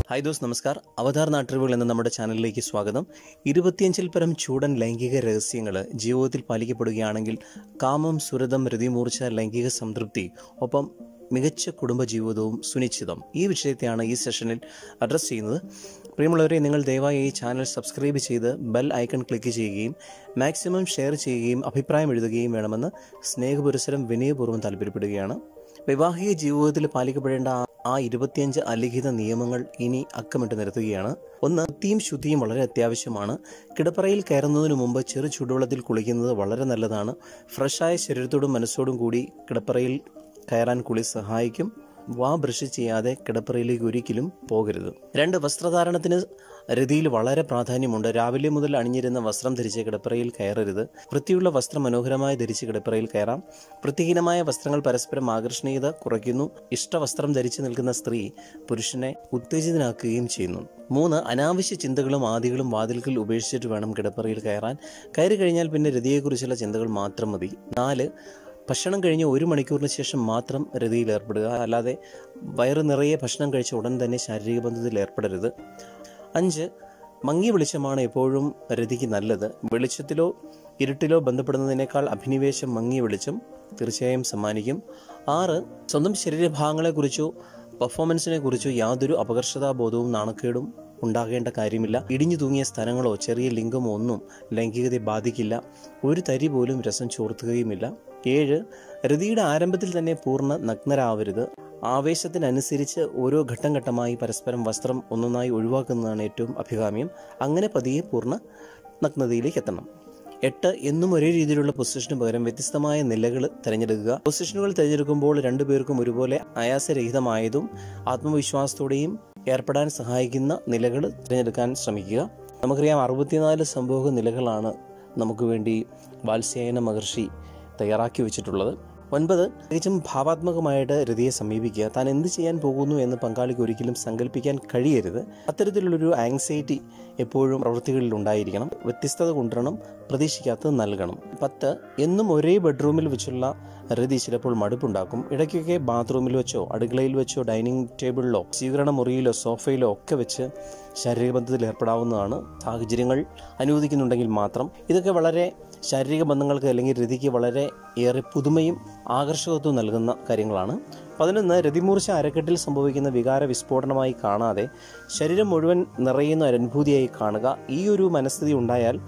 hi those നമസ്കാർ അവതാർ നാട്ടറിവുകൾ എന്ന നമ്മുടെ ചാനലിലേക്ക് സ്വാഗതം ഇരുപത്തിയഞ്ചിൽ പരം ചൂടൻ ലൈംഗിക രഹസ്യങ്ങൾ ജീവിതത്തിൽ പാലിക്കപ്പെടുകയാണെങ്കിൽ കാമം സുരതം രതിമൂർച്ച ലൈംഗിക സംതൃപ്തി ഒപ്പം മികച്ച കുടുംബജീവിതവും സുനിശ്ചിതം ഈ വിഷയത്തെയാണ് ഈ സെഷനിൽ അഡ്രസ്സ് ചെയ്യുന്നത് പ്രിയമുള്ളവരെ നിങ്ങൾ ദയവായി ഈ ചാനൽ സബ്സ്ക്രൈബ് ചെയ്ത് ബെൽ ഐക്കൺ ക്ലിക്ക് ചെയ്യുകയും മാക്സിമം ഷെയർ ചെയ്യുകയും അഭിപ്രായം എഴുതുകയും വേണമെന്ന് സ്നേഹപുരസരം വിനയപൂർവ്വം താല്പര്യപ്പെടുകയാണ് വൈവാഹിക ജീവിതത്തിൽ പാലിക്കപ്പെടേണ്ട ആ- ആ ഇരുപത്തിയഞ്ച് അലിഖിത നിയമങ്ങൾ ഇനി അക്കമിട്ട് നിരത്തുകയാണ് ഒന്ന് വൃത്തിയും ശുദ്ധിയും വളരെ അത്യാവശ്യമാണ് കിടപ്പറയിൽ കയറുന്നതിന് മുമ്പ് ചെറു ചൂടുവെള്ളത്തിൽ കുളിക്കുന്നത് വളരെ നല്ലതാണ് ഫ്രഷായ ശരീരത്തോടും മനസ്സോടും കൂടി കിടപ്പറയിൽ കയറാൻ കുളി സഹായിക്കും വാ ബ്രഷ് ചെയ്യാതെ കിടപ്പറയിലേക്ക് ഒരിക്കലും പോകരുത് രണ്ട് വസ്ത്രധാരണത്തിന് രതിയിൽ വളരെ പ്രാധാന്യമുണ്ട് രാവിലെ മുതൽ അണിഞ്ഞിരുന്ന വസ്ത്രം ധരിച്ച് കിടപ്പറയിൽ കയറരുത് വൃത്തിയുള്ള വസ്ത്രം മനോഹരമായി ധരിച്ച് കിടപ്പറയിൽ കയറാം വൃത്തിഹീനമായ വസ്ത്രങ്ങൾ പരസ്പരം ആകർഷണീയത കുറയ്ക്കുന്നു ഇഷ്ടവസ്ത്രം ധരിച്ചു നിൽക്കുന്ന സ്ത്രീ പുരുഷനെ ഉത്തേജിതനാക്കുകയും ചെയ്യുന്നു മൂന്ന് അനാവശ്യ ചിന്തകളും ആദികളും വാതിൽക്കൽ ഉപേക്ഷിച്ചിട്ട് വേണം കിടപ്പറയിൽ കയറാൻ കയറി കഴിഞ്ഞാൽ പിന്നെ രതിയെക്കുറിച്ചുള്ള ചിന്തകൾ മാത്രം മതി നാല് ഭക്ഷണം കഴിഞ്ഞ് ഒരു മണിക്കൂറിന് ശേഷം മാത്രം രതിയിൽ ഏർപ്പെടുക അല്ലാതെ വയറ് നിറയെ ഭക്ഷണം കഴിച്ച ഉടൻ തന്നെ ശാരീരിക ബന്ധത്തിൽ ഏർപ്പെടരുത് അഞ്ച് മങ്ങി വെളിച്ചമാണ് എപ്പോഴും രതിക്ക് നല്ലത് വെളിച്ചത്തിലോ ഇരുട്ടിലോ ബന്ധപ്പെടുന്നതിനേക്കാൾ അഭിനിവേശം മങ്ങിയ വെളിച്ചം തീർച്ചയായും സമ്മാനിക്കും ആറ് സ്വന്തം ശരീരഭാഗങ്ങളെക്കുറിച്ചോ പെർഫോമൻസിനെ കുറിച്ചോ യാതൊരു അപകർഷതാബോധവും നാണക്കേടും ഉണ്ടാകേണ്ട കാര്യമില്ല ഇടിഞ്ഞു തൂങ്ങിയ സ്ഥലങ്ങളോ ചെറിയ ലിംഗമോ ഒന്നും ലൈംഗികതയെ ബാധിക്കില്ല ഒരു തരി പോലും രസം ചോർത്തുകയുമില്ല ഏഴ് രതിയുടെ ആരംഭത്തിൽ തന്നെ പൂർണ്ണ നഗ്നരാവരുത് ആവേശത്തിനനുസരിച്ച് ഓരോ ഘട്ടം ഘട്ടമായി പരസ്പരം വസ്ത്രം ഒന്നൊന്നായി ഒഴിവാക്കുന്നതാണ് ഏറ്റവും അഭികാമ്യം അങ്ങനെ പതിയെ പൂർണ്ണ നഗ്നതയിലേക്ക് എത്തണം എട്ട് എന്നും ഒരേ രീതിയിലുള്ള പൊസിഷന് പകരം വ്യത്യസ്തമായ നിലകൾ തിരഞ്ഞെടുക്കുക പൊസിഷനുകൾ തിരഞ്ഞെടുക്കുമ്പോൾ രണ്ടുപേർക്കും ഒരുപോലെ ആയാസരഹിതമായതും ആത്മവിശ്വാസത്തോടെയും ഏർപ്പെടാൻ സഹായിക്കുന്ന നിലകൾ തിരഞ്ഞെടുക്കാൻ ശ്രമിക്കുക നമുക്കറിയാം അറുപത്തിനാല് സംഭവ നിലകളാണ് നമുക്ക് വേണ്ടി വാത്സ്യായന മഹർഷി തയ്യാറാക്കി വെച്ചിട്ടുള്ളത് ഒൻപത് തികച്ചും ഭാവാത്മകമായിട്ട് രതിയെ സമീപിക്കുക താൻ എന്ത് ചെയ്യാൻ പോകുന്നു എന്ന് പങ്കാളിക്ക് ഒരിക്കലും സങ്കല്പിക്കാൻ കഴിയരുത് അത്തരത്തിലുള്ളൊരു ആങ്സൈറ്റി എപ്പോഴും പ്രവൃത്തികളിൽ ഉണ്ടായിരിക്കണം വ്യത്യസ്തത കൊണ്ടുവരണം പ്രതീക്ഷിക്കാത്തത് നൽകണം പത്ത് എന്നും ഒരേ ബെഡ്റൂമിൽ വെച്ചുള്ള രതി ചിലപ്പോൾ മടുപ്പുണ്ടാക്കും ഇടയ്ക്കൊക്കെ ബാത്റൂമിൽ വെച്ചോ അടുക്കളയിൽ വെച്ചോ ഡൈനിങ് ടേബിളിലോ സ്വീകരണ മുറിയിലോ സോഫയിലോ ഒക്കെ വെച്ച് ശാരീരിക ബന്ധത്തിൽ ഏർപ്പെടാവുന്നതാണ് സാഹചര്യങ്ങൾ അനുവദിക്കുന്നുണ്ടെങ്കിൽ മാത്രം ഇതൊക്കെ വളരെ ശാരീരിക ബന്ധങ്ങൾക്ക് അല്ലെങ്കിൽ രതിക്ക് വളരെ ഏറെ പുതുമയും ആകർഷകത്വവും നൽകുന്ന കാര്യങ്ങളാണ് പതിനൊന്ന് രതിമൂർച്ച അരക്കെട്ടിൽ സംഭവിക്കുന്ന വികാര വിസ്ഫോടനമായി കാണാതെ ശരീരം മുഴുവൻ നിറയുന്ന ഒരു അനുഭൂതിയായി കാണുക ഈ ഒരു മനസ്ഥിതി ഉണ്ടായാൽ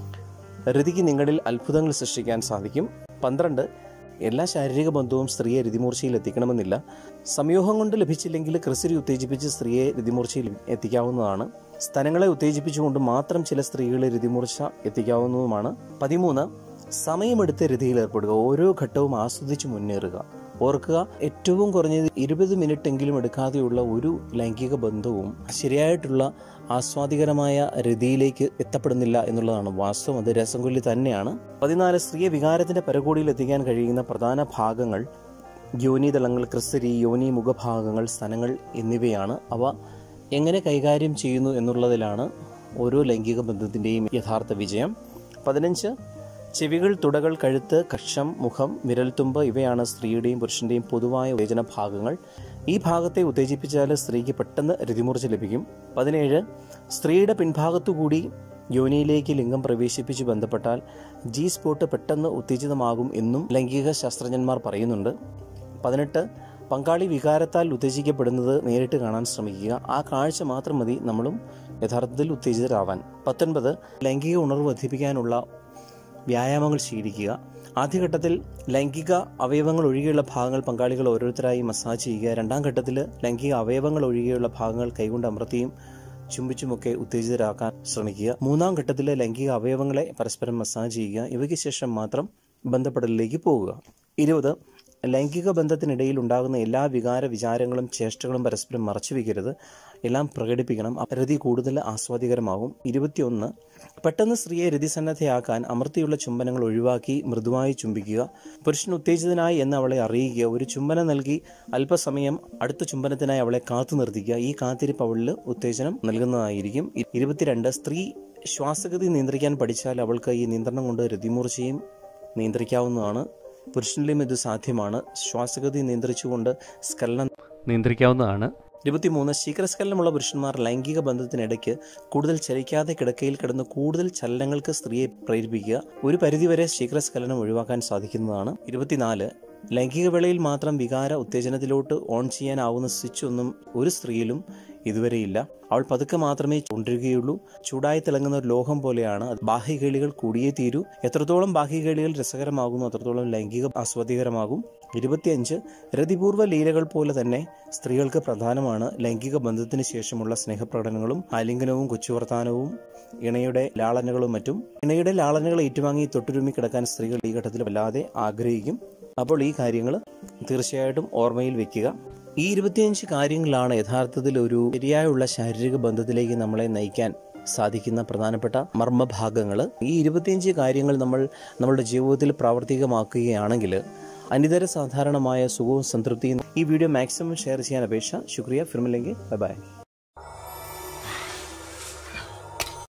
രതിക്ക് നിങ്ങളിൽ അത്ഭുതങ്ങൾ സൃഷ്ടിക്കാൻ സാധിക്കും പന്ത്രണ്ട് എല്ലാ ശാരീരിക ബന്ധവും സ്ത്രീയെ രതിമൂർച്ചയിൽ എത്തിക്കണമെന്നില്ല സംയോഗം കൊണ്ട് ലഭിച്ചില്ലെങ്കിൽ ക്രിസരി ഉത്തേജിപ്പിച്ച് സ്ത്രീയെ രതിമൂർച്ചയിൽ എത്തിക്കാവുന്നതാണ് സ്ഥലങ്ങളെ ഉത്തേജിപ്പിച്ചുകൊണ്ട് മാത്രം ചില സ്ത്രീകളെ രതിമൂർച്ച എത്തിക്കാവുന്നതുമാണ് പതിമൂന്ന് സമയമെടുത്ത് രതിയിൽ ഏർപ്പെടുക ഓരോ ഘട്ടവും ആസ്വദിച്ച് മുന്നേറുക ഓർക്കുക ഏറ്റവും കുറഞ്ഞത് ഇരുപത് മിനിറ്റ് എങ്കിലും എടുക്കാതെയുള്ള ഒരു ലൈംഗിക ബന്ധവും ശരിയായിട്ടുള്ള ആസ്വാദികരമായ രതിയിലേക്ക് എത്തപ്പെടുന്നില്ല എന്നുള്ളതാണ് വാസ്തവം അത് രസംകൊല്ലി തന്നെയാണ് പതിനാല് സ്ത്രീയെ വികാരത്തിന്റെ പരകോടിയിൽ എത്തിക്കാൻ കഴിയുന്ന പ്രധാന ഭാഗങ്ങൾ യോനിതളങ്ങൾ ക്രിസ്തരി യോനി മുഖഭാഗങ്ങൾ സ്ഥലങ്ങൾ എന്നിവയാണ് അവ എങ്ങനെ കൈകാര്യം ചെയ്യുന്നു എന്നുള്ളതിലാണ് ഓരോ ലൈംഗിക ബന്ധത്തിൻ്റെയും യഥാർത്ഥ വിജയം പതിനഞ്ച് ചെവികൾ തുടകൾ കഴുത്ത് കക്ഷം മുഖം വിരൽത്തുമ്പ് ഇവയാണ് സ്ത്രീയുടെയും പുരുഷന്റെയും പൊതുവായ ഉത്തേജന ഭാഗങ്ങൾ ഈ ഭാഗത്തെ ഉത്തേജിപ്പിച്ചാൽ സ്ത്രീക്ക് പെട്ടെന്ന് രതിമൂർച്ച ലഭിക്കും പതിനേഴ് സ്ത്രീയുടെ പിൻഭാഗത്തുകൂടി യോനിയിലേക്ക് ലിംഗം പ്രവേശിപ്പിച്ച് ബന്ധപ്പെട്ടാൽ ജി സ്പോട്ട് പെട്ടെന്ന് ഉത്തേജിതമാകും എന്നും ലൈംഗിക ശാസ്ത്രജ്ഞന്മാർ പറയുന്നുണ്ട് പതിനെട്ട് പങ്കാളി വികാരത്താൽ ഉത്തേജിക്കപ്പെടുന്നത് നേരിട്ട് കാണാൻ ശ്രമിക്കുക ആ കാഴ്ച മാത്രം മതി നമ്മളും യഥാർത്ഥത്തിൽ ഉത്തേജിതരാവാൻ പത്തൊൻപത് ലൈംഗിക ഉണർവ് വർദ്ധിപ്പിക്കാനുള്ള വ്യായാമങ്ങൾ ശീലിക്കുക ആദ്യഘട്ടത്തിൽ ലൈംഗിക അവയവങ്ങൾ ഒഴികെയുള്ള ഭാഗങ്ങൾ പങ്കാളികൾ ഓരോരുത്തരായി മസാജ് ചെയ്യുക രണ്ടാം ഘട്ടത്തിൽ ലൈംഗിക അവയവങ്ങൾ ഒഴികെയുള്ള ഭാഗങ്ങൾ കൈകൊണ്ട് അമർത്തിയും ചുംബിച്ചുമൊക്കെ ഉത്തേജിതരാക്കാൻ ശ്രമിക്കുക മൂന്നാം ഘട്ടത്തിൽ ലൈംഗിക അവയവങ്ങളെ പരസ്പരം മസാജ് ചെയ്യുക ഇവയ്ക്ക് ശേഷം മാത്രം ബന്ധപ്പെടലിലേക്ക് പോവുക ഇരുപത് ലൈംഗിക ബന്ധത്തിനിടയിൽ ഉണ്ടാകുന്ന എല്ലാ വികാര വിചാരങ്ങളും ചേഷ്ടകളും പരസ്പരം മറച്ചു വയ്ക്കരുത് എല്ലാം പ്രകടിപ്പിക്കണം രതി കൂടുതൽ ആസ്വാദികരമാകും ഇരുപത്തിയൊന്ന് പെട്ടെന്ന് സ്ത്രീയെ രതിസന്നദ്ധയാക്കാൻ അമർത്തിയുള്ള ചുംബനങ്ങൾ ഒഴിവാക്കി മൃദുവായി ചുംബിക്കുക പുരുഷൻ ഉത്തേജിതനായി എന്ന് അവളെ അറിയിക്കുക ഒരു ചുംബനം നൽകി അല്പസമയം അടുത്ത ചുംബനത്തിനായി അവളെ കാത്തു നിർത്തിക്കുക ഈ കാത്തിരിപ്പ് അവളിൽ ഉത്തേജനം നൽകുന്നതായിരിക്കും ഇ- ഇരുപത്തിരണ്ട് സ്ത്രീ ശ്വാസഗതി നിയന്ത്രിക്കാൻ പഠിച്ചാൽ അവൾക്ക് ഈ നിയന്ത്രണം കൊണ്ട് രതിമൂർച്ചയും നിയന്ത്രിക്കാവുന്നതാണ് പുരുഷനിലും ഇത് സാധ്യമാണ് ശ്വാസഗതി നിയന്ത്രിച്ചുകൊണ്ട് സ്ഖലനം നിയന്ത്രിക്കാവുന്നതാണ് ഇരുപത്തിമൂന്ന് ശീഘ്രസ്ഖലനമുള്ള പുരുഷന്മാർ ലൈംഗിക ബന്ധത്തിനിടയ്ക്ക് കൂടുതൽ ചലിക്കാതെ കിടക്കയിൽ കിടന്ന് കൂടുതൽ ചലനങ്ങൾക്ക് സ്ത്രീയെ പ്രേരിപ്പിക്കുക ഒരു പരിധിവരെ ശീഘ്രസ്ഖലനം ഒഴിവാക്കാൻ സാധിക്കുന്നതാണ് ഇരുപത്തിനാല് ലൈംഗിക വേളയിൽ മാത്രം വികാര ഉത്തേജനത്തിലോട്ട് ഓൺ ചെയ്യാനാവുന്ന സ്വിച്ച് ഒന്നും ഒരു സ്ത്രീയിലും ഇതുവരെയില്ല അവൾ പതുക്കെ മാത്രമേ കൊണ്ടിരിക്കുകയുള്ളൂ ചൂടായി തിളങ്ങുന്ന ഒരു ലോഹം പോലെയാണ് ബാഹ്യകേളികൾ കൂടിയേ തീരൂ എത്രത്തോളം ബാഹ്യകേളികൾ രസകരമാകുന്നു അത്രത്തോളം ലൈംഗിക ആസ്വാദികരമാകും ഇരുപത്തിയഞ്ച് രതിപൂർവ്വ ലീലകൾ പോലെ തന്നെ സ്ത്രീകൾക്ക് പ്രധാനമാണ് ലൈംഗിക ബന്ധത്തിന് ശേഷമുള്ള സ്നേഹപ്രകടനങ്ങളും ആലിംഗനവും കൊച്ചുവർത്താനവും ഇണയുടെ ലാളനകളും മറ്റും ഇണയുടെ ലാളനകൾ ഏറ്റുവാങ്ങി തൊട്ടുരുമ്മി കിടക്കാൻ സ്ത്രീകൾ ഈ ഘട്ടത്തിൽ വല്ലാതെ ആഗ്രഹിക്കും അപ്പോൾ ഈ കാര്യങ്ങൾ തീർച്ചയായിട്ടും ഓർമ്മയിൽ വെക്കുക ഈ ഇരുപത്തിയഞ്ച് കാര്യങ്ങളാണ് യഥാർത്ഥത്തിൽ ഒരു ശരിയായുള്ള ശാരീരിക ബന്ധത്തിലേക്ക് നമ്മളെ നയിക്കാൻ സാധിക്കുന്ന പ്രധാനപ്പെട്ട മർമ്മഭാഗങ്ങൾ ഈ ഇരുപത്തിയഞ്ച് കാര്യങ്ങൾ നമ്മൾ നമ്മളുടെ ജീവിതത്തിൽ പ്രാവർത്തികമാക്കുകയാണെങ്കിൽ അനിതര സാധാരണമായ സുഖവും സംതൃപ്തിയും ഈ വീഡിയോ മാക്സിമം ഷെയർ ചെയ്യാൻ അപേക്ഷ ശുക്രിയ ഫിർമില്ലെങ്കിൽ ബൈ ബൈ